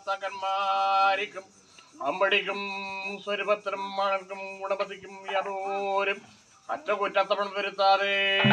ഭർത്താക്കന്മാരിക്കും അമ്പടിക്കും സ്വരൂപത്തിനും മകൾക്കും ഗുണപതിക്കും യാതോരും അറ്റകുറ്റത്തപ്പണം വരുത്താതെ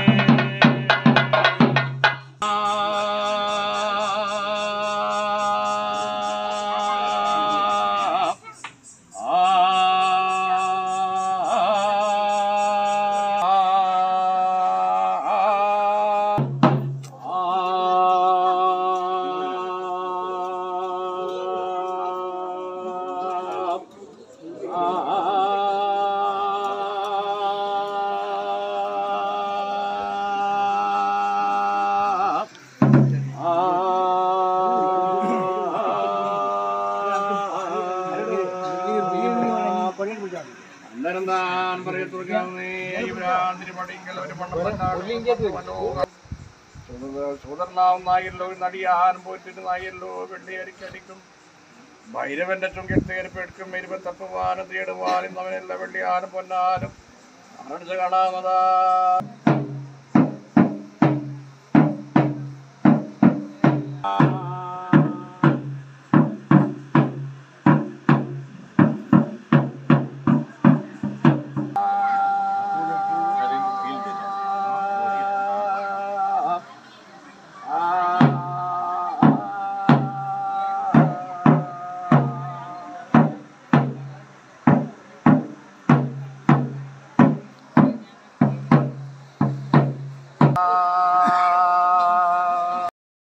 അന്നേരം താൻ പറയത്തുറക്കാവുന്നേ ഇവരാൻ തിരുമടിങ്കൽ ഒരു മണ്ണം സൂതർനാവുന്നായല്ലോ നടിയാൻ പോറ്റിട്ട് നായല്ലോ വെള്ളിയരിക്കടിക്കും ഭൈരവന്റെ ചുങ്കെടുത്തേരിപ്പെടുക്കും ഇരുപത്തപ്പുവാനും തേടുവാനും അവനെല്ലാം വെള്ളിയാനും പൊന്നാനും കാണാമതാ